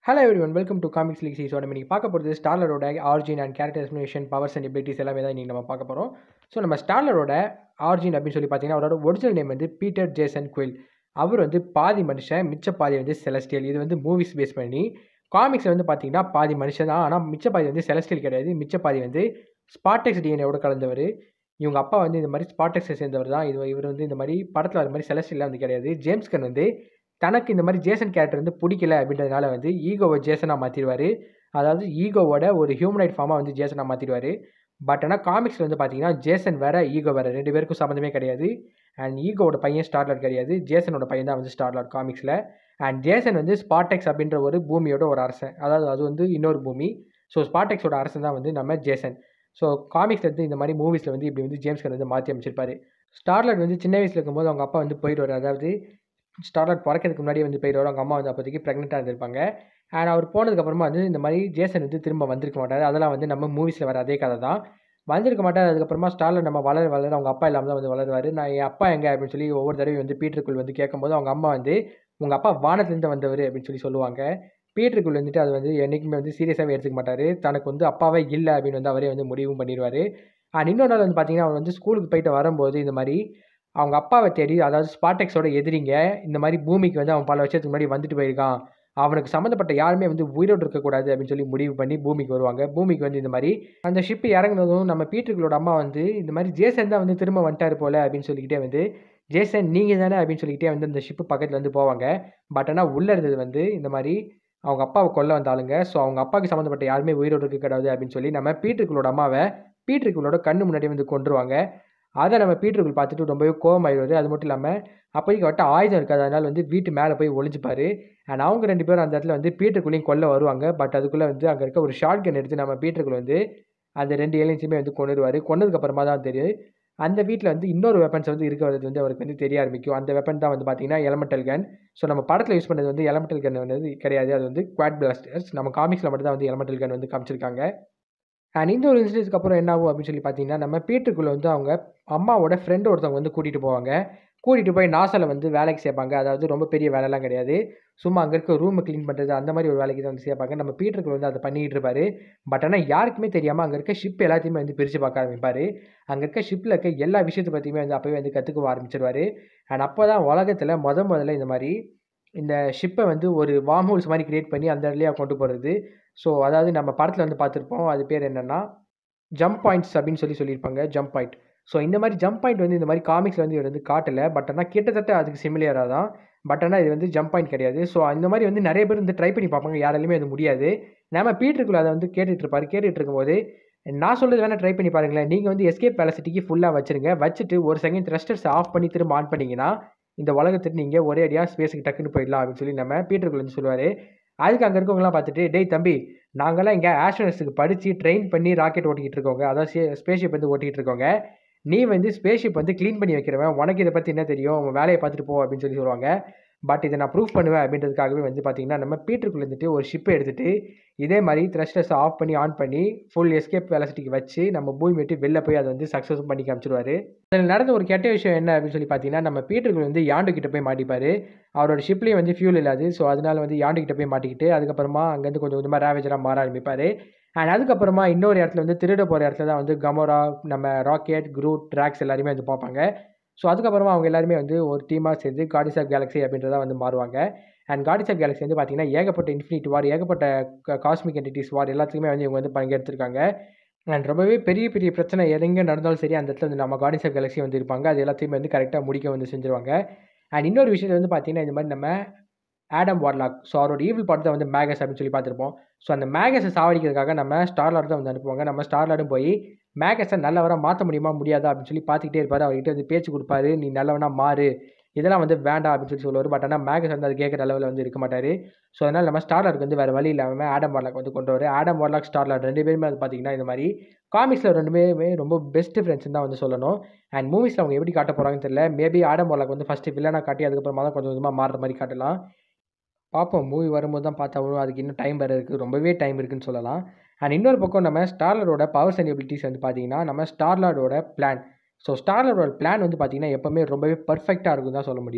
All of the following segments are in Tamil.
hello everyone welcome to comics league சீஸோட இன்னைக்கு பார்க்க போகிறது ஸ்டார்லரோட origin and character explanation powers and abilities எல்லாமே தான் இன்றைக்கி நம்ம பார்க்க போகிறோம் ஸோ நம்ம ஸ்டார்லரோட ஆர்ஜின் அப்படின்னு சொல்லி பார்த்தீங்கன்னா அவரோட ஒரிஜினல் நேம் வந்து பீட்டர் ஜேசன் குயில் அவர் வந்து பாதி மனுஷன் மிச்ச பாதி வந்து செலஸ்டியல் இது வந்து மூவிஸ் பேஸ் பண்ணி காமிக்ஸில் வந்து பார்த்தீங்கன்னா பாதி மனுஷன் தான் ஆனால் மிச்ச பாதி வந்து செலஸ்டியல் கிடையாது மிச்ச பாதி வந்து ஸ்பாட்டெக்ஸ் டிஎன்ஏவோட கலந்தவர் இவங்க அப்பா வந்து இந்த மாதிரி ஸ்பாட்டெக்ஸை சேர்ந்தவர் தான் இது இவர் வந்து இந்த மாதிரி படத்தில் வர மாதிரி செலஸ்டியலாம் வந்து கிடையாது ஜேம்ஸ் கன் வந்து தனக்கு இந்த மாதிரி ஜேசன் கேரக்டர் வந்து பிடிக்கல அப்படின்றதுனால வந்து ஈகோவை ஜேசனாக மாற்றிடுவார் அதாவது ஈகோவோட ஒரு ஹியூமனைட் ஃபார்மாக வந்து ஜேசனாக மாற்றிடுவார் பட் ஆனால் காமிக்ஸில் வந்து பார்த்தீங்கன்னா ஜேசன் வேற ஈகோ வேறு ரெண்டு பேருக்கும் சம்மந்தமே கிடையாது அண்ட் ஈகோவோட பையன் ஸ்டார்லாட் கிடையாது ஜேசனோட பையன் தான் வந்து ஸ்டார்லாட் காமிக்ஸில் அண்ட் ஜேசன் வந்து ஸ்பாட்டெக்ஸ் அப்படின்ற ஒரு பூமியோட ஒரு அரசன் அதாவது அது வந்து இன்னொரு பூமி ஸோ ஸ்பாட்டெக்ஸோட அரசன் தான் வந்து நம்ம ஜேசன் ஸோ காமிக்ஸில் வந்து இந்த மாதிரி மூவிஸில் வந்து இப்படி வந்து ஜேம்ஸ் கன் வந்து மாற்றி அமைச்சிருப்பாரு ஸ்டார்லாட் வந்து சின்ன வயசில் இருக்கும்போது அவங்க அப்பா வந்து போயிடுவார் அதாவது ஸ்டார்லாட் பிறக்கிறதுக்கு முன்னாடி வந்து போயிடுவார் அவங்க அம்மா வந்து அப்போதைக்கு ப்ரெக்னெண்ட்டாக இருந்திருப்பாங்க அண்ட் அவர் போனதுக்கப்புறமா வந்து இந்த மாதிரி ஜேசன் வந்து திரும்ப வந்திருக்க மாட்டார் அதெல்லாம் வந்து நம்ம மூவிஸில் வர அதே கதை தான் வந்திருக்க மாட்டார் அதுக்கப்புறமா ஸ்டார்லாட் நம்ம வளர வளர அவங்க அப்பா இல்லாமல் தான் வந்து வளருவார் நான் என் அப்பா எங்கே அப்படின்னு சொல்லி ஒவ்வொரு தடவையும் வந்து பீட்டருக்குள் வந்து கேட்கும்போது அவங்க அம்மா வந்து உங்கள் அப்பா வானத்துலேருந்து வந்தவர் அப்படின்னு சொல்லி சொல்லுவாங்க பீட்டருக்குள் வந்துட்டு அது வந்து என்றைக்குமே வந்து சீரியஸாகவே எடுத்துக்க மாட்டார் தனக்கு வந்து அப்பாவே இல்லை அப்படின்னு வந்து அவரே வந்து முடிவும் பண்ணிடுவார் அண்ட் இன்னொரு நாள் வந்து பார்த்தீங்கன்னா அவர் வந்து ஸ்கூலுக்கு போயிட்டு வரும்போது இந்த மாதிரி அவங்க அப்பாவை தேடி அதாவது ஸ்பாட்டெக்ஸோட எதிரிங்க இந்த மாதிரி பூமிக்கு வந்து அவன் பல வருஷத்துக்கு முன்னாடி வந்துட்டு போயிருக்கான் அவனுக்கு சம்மந்தப்பட்ட யாருமே வந்து உயிரோடு இருக்கக்கூடாது அப்படின்னு சொல்லி முடிவு பண்ணி பூமிக்கு வருவாங்க பூமிக்கு வந்து இந்த மாதிரி அந்த ஷிப்பு இறங்குனதும் நம்ம பீட்டர்களோட அம்மா வந்து இந்த மாதிரி ஜேசன் தான் வந்து திரும்ப வந்துட்டார் போல அப்படின்னு சொல்லிக்கிட்டே வந்து ஜேசன் நீங்கள் தானே அப்படின்னு சொல்லிக்கிட்டே வந்து அந்த ஷிப்பு பக்கத்தில் வந்து போவாங்க பட் ஆனால் உள்ளே இருந்தது வந்து இந்த மாதிரி அவங்க அப்பாவை கொல்ல வந்த ஆளுங்க ஸோ அவங்க அப்பாவுக்கு சம்மந்தப்பட்ட யாருமே உயிரோடு இருக்க கிடையாது அப்படின்னு சொல்லி நம்ம பீட்டர்களோட அம்மாவை பீட்டர்களோட கண்ணு முன்னாடி வந்து கொண்டுருவாங்க அதை நம்ம பீட்டர்கள் பார்த்துட்டு ரொம்பவே கோவம் ஆயிடுவார் அது மட்டும் இல்லாமல் அப்போதைக்கு வட்ட ஆயுதம் இருக்காது அதனால் வந்து வீட்டு மேலே போய் ஒளிஞ்சுப்பார் அண்ட் அவங்க ரெண்டு பேரும் அந்த இடத்துல வந்து பீட்டருக்குள்ளேயும் கொல்ல வருவாங்க பட் அதுக்குள்ளே வந்து அங்கே இருக்க ஒரு ஷார்ட் கன் எடுத்து நம்ம பீட்டருக்குள்ள வந்து அந்த ரெண்டு ஏலியன்ஸுமே வந்து கொண்டுருவார் கொண்டதுக்கப்புறமா தான் தெரியும் அந்த வீட்டில் வந்து இன்னொரு வெப்பன்ஸ் வந்து இருக்கிறது வந்து அவருக்கு வந்து தெரிய ஆரம்பிக்கும் அந்த வெப்பன் தான் வந்து பார்த்தீங்கன்னா எலமெண்டல் கன் ஸோ நம்ம படத்தில் யூஸ் பண்ணது வந்து எலமெண்டல் கன் வந்து கிடையாது அது வந்து குவாட் பிளாஸ்டர்ஸ் நம்ம காமிக்ஸில் மட்டும் தான் வந்து எலமெண்டல் கன் வந்து காமிச்சிருக்காங்க அண்ட் இந்த ஒரு இன்சிடென்ட்ஸ்க்கு அப்புறம் என்ன ஆகும் அப்படின்னு சொல்லி பார்த்தீங்கன்னா நம்ம பீட்டருக்குள்ளே வந்து அவங்க அம்மாவோட ஃப்ரெண்டு ஒருத்தவங்க வந்து கூட்டிகிட்டு போவாங்க கூட்டிகிட்டு போய் நாசாவில் வந்து வேலைக்கு சேர்ப்பாங்க அதாவது ரொம்ப பெரிய வேலைலாம் கிடையாது சும்மா அங்கே இருக்க ரூமை க்ளீன் பண்ணுறது அந்த மாதிரி ஒரு வேலைக்கு தான் வந்து சேர்ப்பாங்க நம்ம பீட்டருக்கு வந்து அதை பண்ணிகிட்டு இருப்பார் பட் ஆனால் யாருக்குமே தெரியாமல் அங்கே இருக்க ஷிப் எல்லாத்தையுமே வந்து பிரித்து பார்க்க ஆரம்பிப்பார் அங்கே இருக்க ஷிப்பில் இருக்க எல்லா விஷயத்தை பற்றியுமே வந்து அப்போவே வந்து கற்றுக்க ஆரம்பிச்சிருவார் அண்ட் அப்போ தான் உலகத்தில் முத முதல்ல இந்த மாதிரி இந்த ஷிப்பை வந்து ஒரு வார்ம் ஹோல்ஸ் மாதிரி க்ரியேட் பண்ணி அந்த இடத்துலையே கொண்டு போகிறது ஸோ அதாவது நம்ம படத்தில் வந்து பார்த்துருப்போம் அது பேர் என்னென்னா ஜம்ப் பாயிண்ட்ஸ் அப்படின்னு சொல்லி சொல்லியிருப்பாங்க ஜம்ப் பாயிண்ட் ஸோ இந்த மாதிரி ஜம்ப் பாயிண்ட் வந்து இந்த மாதிரி காமிக்ஸில் வந்து இவர் வந்து காட்டலை பட் ஆனால் கிட்டத்தட்ட அதுக்கு சிமிலியராக தான் பட் ஆனால் இது வந்து ஜம்ப் பாயிண்ட் கிடையாது ஸோ அந்த மாதிரி வந்து நிறைய பேர் வந்து ட்ரை பண்ணி பார்ப்பாங்க யாராலுமே அது முடியாது நம்ம பீட்டருக்குள்ள அதை வந்து கேட்டுட்டு இருப்பார் கேட்டுட்டு இருக்கும்போது நான் சொல்கிறது வேணால் ட்ரை பண்ணி பாருங்களேன் நீங்கள் வந்து எஸ்கேப் வேலசிட்டிக்கு ஃபுல்லாக வச்சுருங்க வச்சுட்டு ஒரு செகண்ட் த்ரஸ்டர்ஸ் ஆஃப் பண்ணி திரும்ப ஆன் பண்ணிங்கன்னா இந்த உலகத்துக்கு நீங்கள் ஒரே அடியாக ஸ்பேஸுக்கு டக்குன்னு போயிடலாம் அப்படின்னு சொல்லி நம்ம பீட்டருக்குள்ள வந்து சொல்லுவார் அதுக்கு அங்கே இருக்கவங்களாம் பார்த்துட்டு டேய் தம்பி நாங்களாம் இங்கே ஆஸ்ட்ரோனஸுக்கு படித்து ட்ரெயின் பண்ணி ராக்கெட் ஓட்டிக்கிட்டு இருக்கோங்க அதாவது ஸ்பேஸ்ஷிப் வந்து ஓட்டிகிட்டு இருக்கோங்க நீ வந்து ஸ்பேஸ்ஷிப் வந்து க்ளீன் பண்ணி வைக்கிறவன் உனக்கு இதை பற்றி என்ன தெரியும் உன் வேலையை பார்த்துட்டு போ அப்படின்னு சொல்லி சொல்லுவாங்க பட் இதை நான் ப்ரூஃப் பண்ணுவேன் அப்படின்றதுக்காகவே வந்து பார்த்தீங்கன்னா நம்ம பீட்டருக்குள்ள இருந்துட்டு ஒரு ஷிப்பை எடுத்துகிட்டு இதே மாதிரி த்ரஸ்டர்ஸ் ஆஃப் பண்ணி ஆன் பண்ணி ஃபுல் எஸ்கேப் வெலசிட்டிக்கு வச்சு நம்ம பூமி விட்டு வெளில போய் அதை வந்து சக்ஸஸ் பண்ணி காமிச்சிருவாரு அதில் நடந்த ஒரு கெட்ட விஷயம் என்ன அப்படின்னு சொல்லி பார்த்தீங்கன்னா நம்ம பீட்டருக்குள்ள வந்து யாண்டு கிட்ட போய் மாட்டிப்பார் அவரோட ஷிப்லேயும் வந்து ஃபியூல் இல்லாது ஸோ அதனால வந்து யாண்டு கிட்ட போய் மாட்டிக்கிட்டு அதுக்கப்புறமா அங்கேருந்து கொஞ்சம் கொஞ்சமாக ரேவேஜராக மாற ஆரம்பிப்பார் அண்ட் அதுக்கப்புறமா இன்னொரு இடத்துல வந்து திருட போகிற இடத்துல தான் வந்து கமோரா நம்ம ராக்கெட் குரூட் ட்ராக்ஸ் எல்லாருமே வந்து பார்ப்பாங்க ஸோ அதுக்கப்புறமா அவங்க எல்லாருமே வந்து ஒரு டீமாக சேர்ந்து காடிஸ் ஆஃப் கேலக்ஸி அப்படின்றத வந்து மாறுவாங்க அண்ட் காடிஸ் ஆஃப் கேலக்ஸி வந்து பார்த்தீங்கன்னா ஏகப்பட்ட இன்ஃபினிட் வார் ஏகப்பட்ட காஸ்மிக் என்டிட்டிஸ் வார் எல்லாத்துக்குமே வந்து இவங்க வந்து பங்கெடுத்திருக்காங்க அண்ட் ரொம்பவே பெரிய பெரிய பிரச்சனை எதெங்கே நடந்தாலும் சரி அந்த இடத்துல வந்து நம்ம காடிஸ் ஆஃப் கேலக்ஸி வந்து இருப்பாங்க அது எல்லாத்தையுமே வந்து கரெக்டாக முடிக்க வந்து செஞ்சுருவாங்க அண்ட் இன்னொரு விஷயத்தில் வந்து பார்த்தீங்கன்னா இந்த மாதிரி நம்ம ஆடம் வார்லாக் ஸோ அவரோட ஈவில் படத்தை வந்து மேகஸ் அப்படின்னு சொல்லி பார்த்துருப்போம் ஸோ அந்த மேகஸை சாவடிக்கிறதுக்காக நம்ம ஸ்டார்லாட் தான் வந்து அனுப்புவாங்க நம்ம ஸ்டார்லாடும் போய் மேகஸை நல்லவராக மாற்ற முடியுமா முடியாதா அப்படின்னு சொல்லி பார்த்துக்கிட்டே இருப்பார் அவர்கிட்ட வந்து பேச்சு கொடுப்பாரு நீ நல்லவனா மாறு இதெல்லாம் வந்து வேண்டாம் அப்படின்னு சொல்லி சொல்லுவார் பட் ஆனால் மேகஸ் வந்து அது கேட்குற லெவலில் வந்து இருக்க மாட்டார் ஸோ அதனால் நம்ம ஸ்டார்லாக்கு வந்து வேறு வழி இல்லாமல் ஆடம் வார்லாக் வந்து கொண்டு வர ஆடம் வார்லாக் ஸ்டார்லாட் ரெண்டு பேருமே அது பார்த்தீங்கன்னா இந்த மாதிரி காமிக்ஸில் ரெண்டு பேருமே ரொம்ப பெஸ்ட் ஃப்ரெண்ட்ஸ் தான் வந்து சொல்லணும் அண்ட் மூவிஸில் அவங்க எப்படி காட்ட போகிறாங்கன்னு தெரியல மேபி ஆடம் வார்லாக் வந்து ஃபஸ்ட்டு வில்லனாக காட்டி அதுக்கப்புறமா தான் கொஞ்சம் கொஞ்சமாக மாறுற மாதிரி காட்டலாம் பார்ப்போம் மூவி வரும்போது தான் பார்த்தாலும் அதுக்கு இன்னும் டைம் வேறு இருக்குது ரொம்பவே டைம் இருக்குன்னு சொல்லலாம் அண்ட் இன்னொரு பக்கம் நம்ம ஸ்டார்லரோட பவர்ஸ் அண்ட் எபிலிட்டிஸ் வந்து பார்த்தீங்கன்னா நம்ம ஸ்டார்லாடோட பிளான் ஸோ ஸ்டார்லரோட பிளான் வந்து பார்த்தீங்கன்னா எப்போவுமே ரொம்பவே பர்ஃபெக்டாக இருக்கும் தான் சொல்ல முடியும்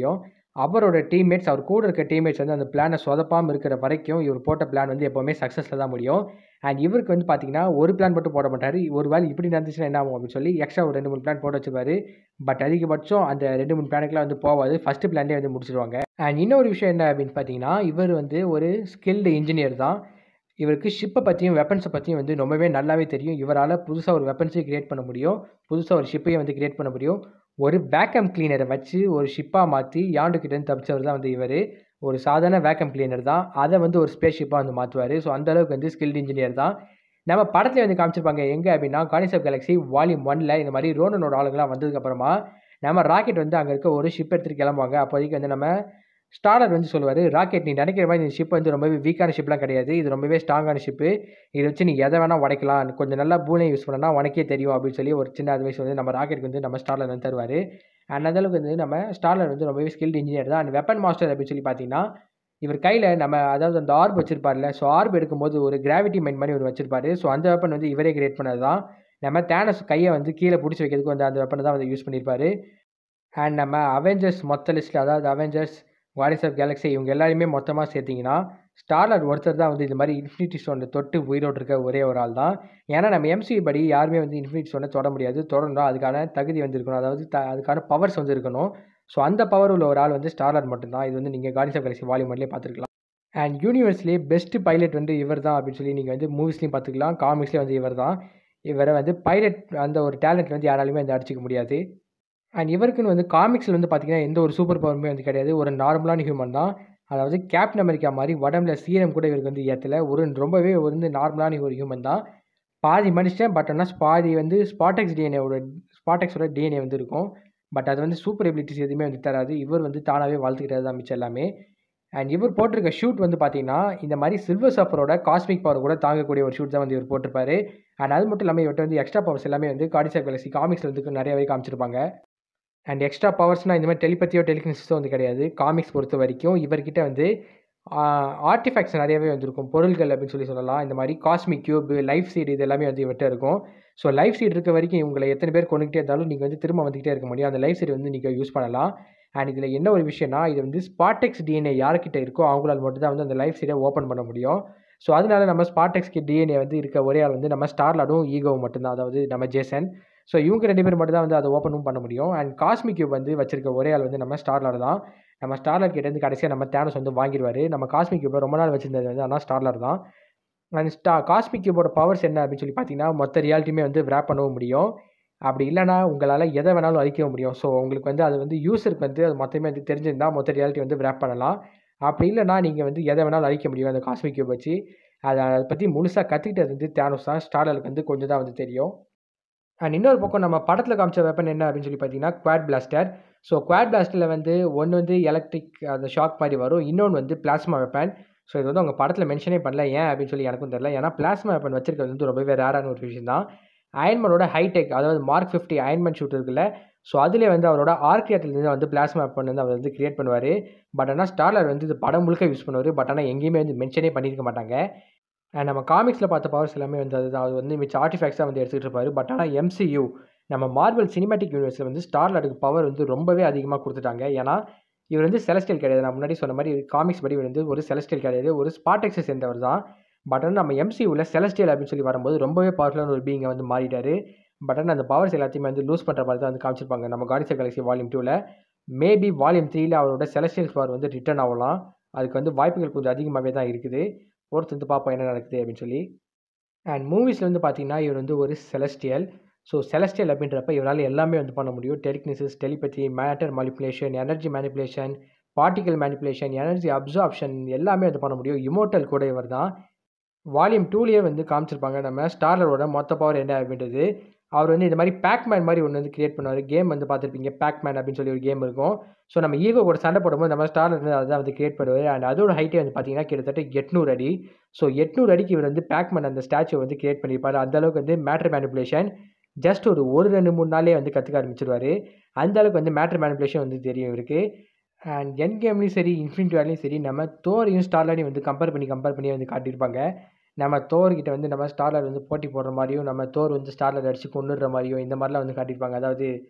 அவரோட டீம்மேட்ஸ் அவர் கூட இருக்க டீம்மேட்ஸ் வந்து அந்த பிளானை சொதப்பாமல் இருக்கிற வரைக்கும் இவர் போட்ட பிளான் வந்து எப்போவுமே சக்ஸஸில் தான் முடியும் அண்ட் இவருக்கு வந்து பார்த்தீங்கன்னா ஒரு பிளான் மட்டும் போட மாட்டார் ஒரு வேளை இப்படி நடந்துச்சுன்னா என்ன ஆகும் அப்படின்னு சொல்லி எக்ஸ்ட்ரா ஒரு ரெண்டு மூணு பிளான் போட்டு வச்சுருவாரு பட் அதிகபட்சம் அந்த ரெண்டு மூணு பிளானுக்குலாம் வந்து போகாது ஃபஸ்ட்டு பிளான்லேயே வந்து முடிச்சிருவாங்க அண்ட் இன்னொரு விஷயம் என்ன அப்படின்னு பார்த்தீங்கன்னா இவர் வந்து ஒரு ஸ்கில்டு இன்ஜினியர் தான் இவருக்கு ஷிப்பை பற்றியும் வெப்பன்ஸை பற்றியும் வந்து ரொம்பவே நல்லாவே தெரியும் இவரால் புதுசாக ஒரு வெப்பன்ஸையும் கிரியேட் பண்ண முடியும் புதுசாக ஒரு ஷிப்பையும் வந்து கிரியேட் பண்ண முடியும் ஒரு வேக்கம் கிளீனரை வச்சு ஒரு ஷிப்பாக மாற்றி யாண்டுக்கிட்டேருந்து தப்பிச்சவர் தான் வந்து இவர் ஒரு சாதாரண வேக்கம் கிளீனர் தான் அதை வந்து ஒரு ஸ்பேஸ் ஷிப்பாக வந்து மாற்றுவார் ஸோ அந்தளவுக்கு வந்து ஸ்கில்டு இன்ஜினியர் தான் நம்ம படத்தில் வந்து காமிச்சிருப்பாங்க எங்கே அப்படின்னா கார்னிஸ் ஆஃப் கேலக்ஸி வால்யூம் ஒன்ல இந்த மாதிரி ரோனனோட ஆளுங்களாம் வந்ததுக்கப்புறமா நம்ம ராக்கெட் வந்து அங்கே இருக்க ஒரு ஷிப் எடுத்துகிட்டு கிளம்புவாங்க அப்போதைக்கு வந்து நம்ம ஸ்டாலர் வந்து சொல்லுவார் ராக்கெட் நீ நினைக்கிற மாதிரி இந்த ஷிப் வந்து ரொம்பவே வீக்கான ஷிப்லாம் கிடையாது இது ரொம்பவே ஸ்ட்ராங்கான ஷிப்பு இதை வச்சு நீ எதை வேணால் உடைக்கலாம் கொஞ்சம் நல்லா பூனை யூஸ் பண்ணனா உனக்கே தெரியும் அப்படின்னு சொல்லி ஒரு சின்ன அட்வைஸ் வந்து நம்ம ராக்கெட்டுக்கு வந்து நம்ம ஸ்டாலர் வந்து தருவார் அண்ட் அந்தளவுக்கு வந்து நம்ம ஸ்டாலர் வந்து ரொம்பவே ஸ்கில்டு இன்ஜினியர் தான் அண்ட் வெப்பன் மாஸ்டர் அப்படின்னு சொல்லி பார்த்தீங்கன்னா இவர் கையில் நம்ம அதாவது அந்த ஆர்ப் வச்சிருப்பார்ல ஸோ ஆர்ப் எடுக்கும்போது ஒரு கிராவிட்டி மைண்ட் மாதிரி இவர் வச்சிருப்பாரு ஸோ அந்த வெப்பன் வந்து இவரே கிரியேட் பண்ணது தான் நம்ம தேனஸ் கையை வந்து கீழே பிடிச்சி வைக்கிறதுக்கு வந்து அந்த வெப்பனை தான் வந்து யூஸ் பண்ணியிருப்பாரு அண்ட் நம்ம அவெஞ்சர்ஸ் மொத்த லிஸ்ட்டில் அதாவது அவெஞ்சர்ஸ் வாரிஸ் ஆஃப் கேலக்ஸி இவங்க எல்லாருமே மொத்தமாக சேர்த்திங்கன்னா ஸ்டார்லர் ஒருத்தர் தான் வந்து இது மாதிரி இன்ஃபினிட்டி ஸ்டோனில் தொட்டு உயிரோடு இருக்க ஒரே ஒரு ஆள் தான் ஏன்னா நம்ம எம்சி படி யாருமே வந்து இன்ஃபினிட்டி ஸ்டோனை தொட முடியாது தொடரணும் அதுக்கான தகுதி வந்து இருக்கணும் அதாவது த அதுக்கான பவர்ஸ் வந்து இருக்கணும் ஸோ அந்த பவர் உள்ள ஒரு ஆள் வந்து ஸ்டார்லர் மட்டும்தான் இது வந்து நீங்கள் கார்டிஸ் ஆஃப் கேலக்ஸி வால்யூம் ஒன்லேயே பார்த்துருக்கலாம் அண்ட் யூனிவர்ஸ்லேயே பெஸ்ட் பைலட் வந்து இவர் தான் அப்படின்னு சொல்லி நீங்கள் வந்து மூவிஸ்லையும் பார்த்துக்கலாம் காமிக்ஸ்லேயே வந்து இவர் தான் இவரை வந்து பைலட் அந்த ஒரு டேலண்ட் வந்து யாராலுமே வந்து அடிச்சிக்க முடியாது அண்ட் இவருக்குன்னு வந்து காமிக்ஸில் வந்து பார்த்தீங்கன்னா எந்த ஒரு சூப்பர் பவருமே வந்து கிடையாது ஒரு நார்மலான ஹியூமன் தான் அதாவது கேப்டன் அமெரிக்கா மாதிரி உடம்புல சீரம் கூட இவருக்கு வந்து ஏற்றல ஒரு ரொம்பவே வந்து நார்மலான ஒரு ஹியூமன் தான் பாதி மனுஷன் பட் ஆனால் பாதி வந்து ஸ்பாட்டெக்ஸ் டிஎன்ஏவோட ஸ்பாட்டெக்ஸோட டிஎன்ஏ வந்து இருக்கும் பட் அது வந்து சூப்பர் எபிலிட்டிஸ் எதுவுமே வந்து தராது இவர் வந்து தானாகவே வளர்த்துக்கிட்டது தான் மிச்சம் எல்லாமே அண்ட் இவர் போட்டிருக்க ஷூட் வந்து பார்த்தீங்கன்னா இந்த மாதிரி சில்வர் சஃபரோட காஸ்மிக் பவர் கூட தாங்கக்கூடிய ஒரு ஷூட் தான் வந்து இவர் போட்டிருப்பாரு அண்ட் அது மட்டும் இல்லாமல் இவர்கிட்ட வந்து எக்ஸ்ட்ரா பவர்ஸ் எல்லாமே வந்து கார்டிஸ் ஆஃப் கேலக்ஸி காமிக்ஸில் வந்து நிறையவே காமிச்சிருப்பாங்க அண்ட் எக்ஸ்ட்ரா பவர்ஸ்னால் இந்த மாதிரி டெலிபத்தியோ டெலிகினிஸோ வந்து கிடையாது காமிக்ஸ் பொறுத்த வரைக்கும் இவர்கிட்ட வந்து ஆர்டிஃபேக்ட்ஸ் நிறையவே வந்திருக்கும் பொருள்கள் அப்படின்னு சொல்லி சொல்லலாம் இந்த மாதிரி காஸ்மிக் கியூப் லைஃப் சீடு இது எல்லாமே வந்து இவர்கிட்ட இருக்கும் ஸோ லைஃப் சீட் இருக்க வரைக்கும் இவங்களை எத்தனை பேர் கொண்டுகிட்டே இருந்தாலும் நீங்கள் வந்து திரும்ப வந்துக்கிட்டே இருக்க முடியும் அந்த லைஃப் சீட் வந்து நீங்கள் யூஸ் பண்ணலாம் அண்ட் இதில் என்ன ஒரு விஷயம்னா இது வந்து ஸ்பாட்டெக்ஸ் டிஎன்ஏ யார்கிட்ட இருக்கோ அவங்களால மட்டும் தான் வந்து அந்த லைஃப் சீடை ஓப்பன் பண்ண முடியும் ஸோ அதனால நம்ம ஸ்பாட்டெக்ஸ்க்கு டிஎன்ஏ வந்து இருக்க ஒரே ஆள் வந்து நம்ம ஸ்டார்லாடும் ஈகோ மட்டும்தான் அதாவது நம்ம ஜேசன் ஸோ இவங்க ரெண்டு பேர் மட்டும் தான் வந்து அதை ஓப்பனும் பண்ண முடியும் அண்ட் காஸ்மிக் கியூப் வந்து வச்சிருக்க ஒரே ஆள் வந்து நம்ம ஸ்டார்லர் தான் நம்ம ஸ்டார்லர் கிட்ட இருந்து கடைசியாக நம்ம தேனஸ் வந்து வாங்கிடுவார் நம்ம காஸ்மிக் கியூப்பை ரொம்ப நாள் வச்சிருந்தது வந்து ஆனால் ஸ்டார்லர் தான் அண்ட் ஸ்டா காஸ்மிக் கியூபோட பவர்ஸ் என்ன அப்படின்னு சொல்லி பார்த்தீங்கன்னா மொத்த ரியாலிட்டியுமே வந்து விராப் பண்ணவும் முடியும் அப்படி இல்லைனா உங்களால் எதை வேணாலும் அழிக்க முடியும் ஸோ உங்களுக்கு வந்து அது வந்து யூஸருக்கு வந்து அது மொத்தமே வந்து தெரிஞ்சிருந்தால் மொத்த ரியாலிட்டி வந்து விராப் பண்ணலாம் அப்படி இல்லைனா நீங்கள் வந்து எதை வேணாலும் அழிக்க முடியும் அந்த காஸ்மிக் கியூப் வச்சு அதை அதை பற்றி முழுசாக கற்றுக்கிட்டது வந்து தேனோஸ் தான் ஸ்டார்லருக்கு வந்து கொஞ்சம் தான் வந்து தெரியும் அண்ட் இன்னொரு பக்கம் நம்ம படத்தில் காமிச்ச வெப்பன் என்ன அப்படின்னு சொல்லி பார்த்தீங்கன்னா குவாட் பிளாஸ்டர் ஸோ குவாட் பிளாஸ்டரில் வந்து ஒன்று வந்து எலக்ட்ரிக் அந்த ஷாக் மாதிரி வரும் இன்னொன்று வந்து பிளாஸ்மா வெப்பன் ஸோ இது வந்து அவங்க படத்தில் மென்ஷனே பண்ணல ஏன் அப்படின்னு சொல்லி எனக்கும் தெரியல ஏன்னா பிளாஸ்மா வெப்பன் வச்சிருக்கிறது வந்து ரொம்பவே ரேரான ஒரு விஷயம் தான் அயன்மனோட ஹைடெக் அதாவது மார்க் ஃபிஃப்டி அயன்மன் ஷூட் இருக்குல்ல ஸோ அதிலே வந்து அவரோட ஆர்கியாட்டிலேருந்து வந்து பிளாஸ்மா வெப்பன் வந்து அவர் வந்து கிரியேட் பண்ணுவார் பட் ஆனால் ஸ்டார்லர் வந்து இது படம் முழுக்க யூஸ் பண்ணுவார் பட் ஆனால் எங்கேயுமே வந்து மென்ஷனே பண்ணியிருக்க மாட்டாங்க அண்ட் நம்ம காமிக்ஸில் பார்த்த பவர்ஸ் எல்லாமே வந்து அதுதான் அது வந்து மிச்ச ஆர்டிஃபேக்ட்ஸாக வந்து எடுத்துகிட்டு இருப்பாரு பட் ஆனால் எம்சியூ நம்ம மார்வல் சினிமேட்டிக் யூனிவர்ஸில் வந்து ஸ்டார்லருக்கு பவர் வந்து ரொம்பவே அதிகமாக கொடுத்துட்டாங்க ஏன்னா இவர் வந்து செலஸ்டியல் கிடையாது நான் முன்னாடி சொன்ன மாதிரி காமிக்ஸ் படி இவர் வந்து ஒரு செலஸ்டியல் கிடையாது ஒரு ஸ்பாட்டெக்ஸை சேர்ந்தவர் தான் பட் ஆனால் நம்ம எம்சியூவில் செலஸ்டியல் அப்படின்னு சொல்லி வரும்போது ரொம்பவே பவர்ஃபுல்லான ஒரு பீங்கை வந்து மாறிட்டார் பட் ஆனால் அந்த பவர்ஸ் எல்லாத்தையுமே வந்து லூஸ் பண்ணுற மாதிரி தான் வந்து காமிச்சிருப்பாங்க நம்ம காடிசா கேலக்ஸி வால்யூம் டூவில் மேபி வால்யூம் த்ரீல அவரோட செலஸ்டியல் பவர் வந்து ரிட்டர்ன் ஆகலாம் அதுக்கு வந்து வாய்ப்புகள் கொஞ்சம் அதிகமாகவே தான் இருக்குது பொறுத்து வந்து பார்ப்போம் என்ன நடக்குது அப்படின்னு சொல்லி அண்ட் மூவிஸில் வந்து பார்த்தீங்கன்னா இவர் வந்து ஒரு செலஸ்டியல் ஸோ செலஸ்டியல் அப்படின்றப்ப இவரால் எல்லாமே வந்து பண்ண முடியும் telekinesis telepathy matter manipulation energy manipulation particle manipulation energy absorption எல்லாமே வந்து பண்ண முடியும் இமோட்டல் கூட இவர் தான் வால்யூம் டூலேயே வந்து காமிச்சிருப்பாங்க நம்ம ஸ்டார்லரோட மொத்த பவர் என்ன அப்படின்றது அவர் வந்து இந்த மாதிரி பேக்மேன் மாதிரி ஒன்று வந்து கிரியேட் பண்ணுவார் கேம் வந்து பார்த்துருப்பீங்க பேக்மேன் அப்படின்னு சொல்லி ஒரு கேம் இருக்கும் ஸோ நம்ம ஈகோ கூட சண்டை போடும்போது நம்ம ஸ்டார்லர் வந்து அதான் வந்து கிரியேட் பண்ணுவார் அண்ட் அதோட ஹைட்டே வந்து பார்த்தீங்கன்னா கிட்டத்தட்ட எட்நூறு அடி ஸோ எட்நூறு அடிக்கு இவர் வந்து பேக்மேன் அந்த ஸ்டாச்சு வந்து கிரியேட் பண்ணியிருப்பார் அந்த அளவுக்கு வந்து மேட்ரு மேனிப்புலேஷன் ஜஸ்ட் ஒரு ஒரு ரெண்டு மூணு நாளே வந்து கற்றுக்க ஆரம்பிச்சிருவார் அந்த அளவுக்கு வந்து மேட்ரு மேனிப்புலேஷன் வந்து தெரியும் இவருக்கு அண்ட் என் கேம்லேயும் சரி இன்ஃபினிட்டி வேலையும் சரி நம்ம தோரையும் ஸ்டார்லரையும் வந்து கம்பேர் பண்ணி கம்பேர் பண்ணி வந்து காட்டியிருப்பாங்க நம்ம தோர்கிட்ட வந்து நம்ம ஸ்டார்லர் வந்து போட்டி போடுற மாதிரியும் நம்ம தோர் வந்து ஸ்டார்லர் அடித்து கொண்டுடுற மாதிரியும் இந்த மாதிரிலாம் வந்து காட்டியிருப்பாங்க அதாவது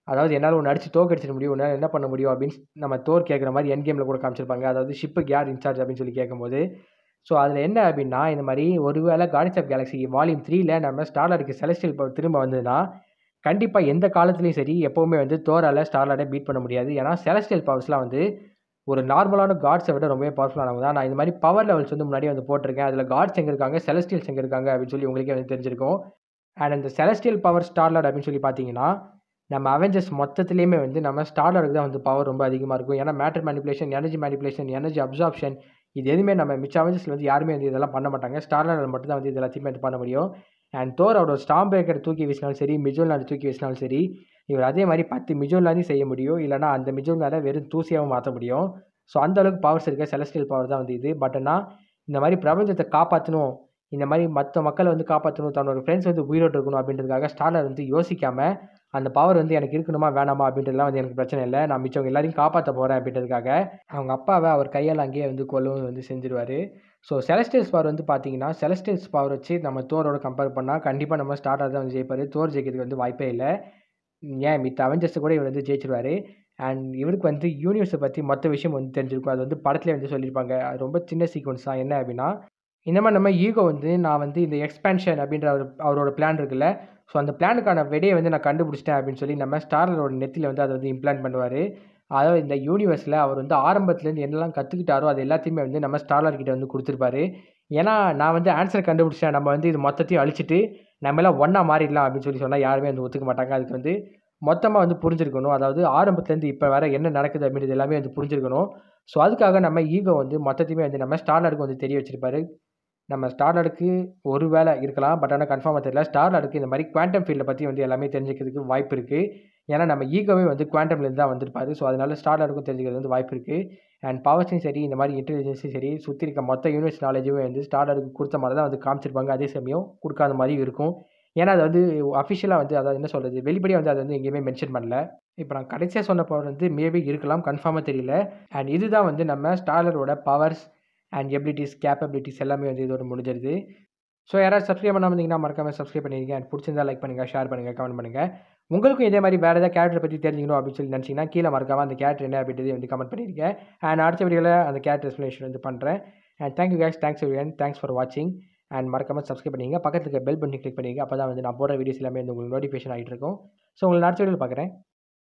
அதாவது என்னால் ஒன்று அடிச்சு தோக்கடிச்சிட முடியும் உன்னால் என்ன பண்ண முடியும் அப்படின்னு நம்ம தோர் கேட்குற மாதிரி என் கேமில் கூட காமிச்சிருப்பாங்க அதாவது ஷிப்புக்கு யார் இன்சார்ஜ் அப்படின்னு சொல்லி கேட்கும்போது ஸோ அதில் என்ன அப்படின்னா இந்த மாதிரி ஒருவேளை கார்டிஸ் ஆஃப் கேலக்ஸி வால்யூம் த்ரீல நம்ம ஸ்டார்லார்டுக்கு செலஸ்டியல் பவர் திரும்ப வந்ததுன்னா கண்டிப்பாக எந்த காலத்துலேயும் சரி எப்போவுமே வந்து தோரால் ஸ்டார்லார்டை பீட் பண்ண முடியாது ஏன்னா செலஸ்டியல் பவர்ஸ்லாம் வந்து ஒரு நார்மலான காட்ஸை விட ரொம்பவே பவர்ஃபுல்லானவங்க தான் நான் இந்த மாதிரி பவர் லெவல்ஸ் வந்து முன்னாடியே வந்து போட்டிருக்கேன் அதில் காட்ஸ் எங்கே இருக்காங்க செலஸ்டியல்ஸ் எங்கே இருக்காங்க அப்படின்னு சொல்லி உங்களுக்கே வந்து தெரிஞ்சிருக்கும் அண்ட் அந்த செலஸ்டியல் பவர் ஸ்டார்லார்ட் அப்படின்னு சொல்லி பார்த்தீங்கன்னா நம்ம அவெஞ்சர்ஸ் மொத்தத்துலேயுமே வந்து நம்ம ஸ்டார்லார்டுக்கு தான் வந்து பவர் ரொம்ப அதிகமாக இருக்கும் ஏன்னா matter manipulation energy manipulation energy absorption இது எதுவுமே நம்ம மிச்ச அவெஞ்சர்ஸில் வந்து யாருமே வந்து இதெல்லாம் பண்ண மாட்டாங்க ஸ்டார்லார்டில் மட்டும் தான் வந்து இது எல்லாத்தையுமே வந்து பண்ண முடியும் அண்ட் தோர் அவரோட ஸ்டாம் பிரேக்கர் தூக்கி வீசினாலும் சரி மிஜோலாண்டு தூக்கி வீசினாலும் சரி இவர் அதே மாதிரி பத்து மிஜோலாந்தையும் செய்ய முடியும் இல்லைனா அந்த மிஜோலாரை வெறும் தூசியாகவும் மாற்ற முடியும் ஸோ அந்த அளவுக்கு பவர்ஸ் இருக்க செலஸ்டியல் பவர் தான் வந்து இது பட் ஆனால் இந்த மாதிரி பிரபஞ்சத்தை காப்பாற்றணும் இந்த மாதிரி மற்ற மக்களை வந்து காப்பாற்றணும் தன்னோட ஃப்ரெண்ட்ஸ் வந்து உயிரோடு இருக்கணும் அப்படின்றதுக்காக ஸ்டார்லர் வந்து யோசிக்காமல் அந்த பவர் வந்து எனக்கு இருக்கணுமா வேணாமா அப்படின்றதுலாம் வந்து எனக்கு பிரச்சனை இல்லை நான் மிச்சவங்க எல்லாரையும் காப்பாற்ற போகிறேன் அப்படின்றதுக்காக அவங்க அப்பாவை அவர் கையால் அங்கேயே வந்து கொல்லவும் வந்து செஞ்சிருவார் ஸோ செலஸ்டியல்ஸ் பவர் வந்து பார்த்தீங்கன்னா செலஸ்டியல்ஸ் பவர் வச்சு நம்ம தோரோட கம்பேர் பண்ணால் கண்டிப்பாக நம்ம ஸ்டார்டர் தான் வந்து ஜெயிப்பார் தோர் ஜெயிக்கிறதுக்கு வந்து வாய்ப்பே இல்லை ஏன் மித்த அவெஞ்சர்ஸ் கூட இவர் வந்து ஜெயிச்சிருவார் அண்ட் இவருக்கு வந்து யூனிவர்ஸை பற்றி மொத்த விஷயம் வந்து தெரிஞ்சிருக்கும் அது வந்து படத்துலேயே வந்து சொல்லியிருப்பாங்க அது ரொம்ப சின்ன சீக்வன்ஸ் தான் என்ன அப்படின்னா இந்த மாதிரி நம்ம ஈகோ வந்து நான் வந்து இந்த எக்ஸ்பேன்ஷன் அப்படின்ற அவர் அவரோட பிளான் இருக்குல்ல ஸோ அந்த பிளானுக்கான விடையை வந்து நான் கண்டுபிடிச்சிட்டேன் அப்படின்னு சொல்லி நம்ம ஸ்டார்லரோட நெத்தியில் வந்து அதை வந்து இம்ப்ளான் பண்ணுவார் அதாவது இந்த யூனிவர்ஸில் அவர் வந்து ஆரம்பத்துலேருந்து என்னெல்லாம் கற்றுக்கிட்டாரோ அது எல்லாத்தையுமே வந்து நம்ம ஸ்டார்லர் கிட்ட வந்து கொடுத்துருப்பாரு ஏன்னா நான் வந்து ஆன்சர் கண்டுபிடிச்சேன் நம்ம வந்து இது மொத்தத்தையும் அழிச்சிட்டு நம்ம எல்லாம் ஒன்றா மாறிடலாம் அப்படின்னு சொல்லி சொன்னால் யாருமே வந்து ஒத்துக்க மாட்டாங்க அதுக்கு வந்து மொத்தமாக வந்து புரிஞ்சிருக்கணும் அதாவது ஆரம்பத்துலேருந்து இப்போ வர என்ன நடக்குது அப்படின்றது எல்லாமே வந்து புரிஞ்சிருக்கணும் ஸோ அதுக்காக நம்ம ஈகோ வந்து மொத்தத்தையுமே வந்து நம்ம ஸ்டார்லருக்கு வந்து தெரிய வச்சிருப்பாரு நம்ம ஸ்டார்லருக்கு ஒரு வேலை இருக்கலாம் பட் ஆனால் கன்ஃபார்மாக தெரியல ஸ்டார்லருக்கு இந்த மாதிரி குவாண்டம் ஃபீல்டை பற்றி வந்து எல்லாமே தெரிஞ்சுக்கிறதுக்கு வாய்ப்பு இருக்குது ஏன்னா நம்ம ஈகோவே வந்து குவாண்டம்லேருந்து தான் வந்திருப்பாரு ஸோ அதனால ஸ்டார்லருக்கும் தெரிஞ்சுக்கிறது வந்து வாய்ப்பு இருக்குது அண்ட் பவர்ஸும் சரி இந்த மாதிரி இன்டெலிஜென்ஸும் சரி சுற்றி இருக்க மொத்த யூனிவர்ஸ் நாலேஜுமே வந்து ஸ்டார்லருக்கு கொடுத்த மாதிரி தான் வந்து காமிச்சிருப்பாங்க அதே சமயம் கொடுக்காத மாதிரியும் இருக்கும் ஏன்னா அது வந்து அஃபிஷியலாக வந்து அதாவது என்ன சொல்கிறது வெளிப்படையாக வந்து அது வந்து எங்கேயுமே மென்ஷன் பண்ணல இப்போ நான் கடைசியாக சொன்ன பவர் வந்து மேபி இருக்கலாம் கன்ஃபார்மாக தெரியல அண்ட் இதுதான் வந்து நம்ம ஸ்டார்லரோட பவர்ஸ் அண்ட் எபிலிட்டிஸ் கேப்பபிலிட்டிஸ் எல்லாமே வந்து இதோட முடிஞ்சிருது ஸோ யாராவது சப்ஸ்கிரைப் பண்ணாமல் இருந்தீங்கன்னா மறக்காம சப்ஸ்கிரைப் பண்ணிருங்க அண்ட் பிடிச்சிருந்தா லைக் பண்ணுங்கள் ஷேர் பண்ணுங்கள் கமெண்ட் பண்ணுங்கள் உங்களுக்கும் இதே மாதிரி வேறு ஏதாவது கேரக்டர் பற்றி தெரிஞ்சுக்கணும் அப்படின்னு சொல்லி நினச்சிங்கன்னா கீழே மறக்காம அந்த கேரக்டர் என்ன அப்படின்றத வந்து கமெண்ட் பண்ணியிருக்கேன் அண்ட் அடுத்த வீடியோவில் அந்த கேரக்டர் எக்ஸ்ப்ளனேஷன் வந்து பண்ணுறேன் and thank you guys thanks everyone thanks for வாட்சிங் அண்ட் மறக்காம சப்ஸ்கிரைப் பண்ணிங்க பக்கத்தில் இருக்க பெல் பண்ணி கிளிக் பண்ணிங்க அப்போ தான் வந்து நான் போடுற வீடியோஸ் எல்லாமே வந்து உங்களுக்கு நோட்டிஃபிகேஷன் ஆகிட்டு இருக்கும் ஸோ உங்களை அடுத்த வீடியோவில் பார்க்குறேன்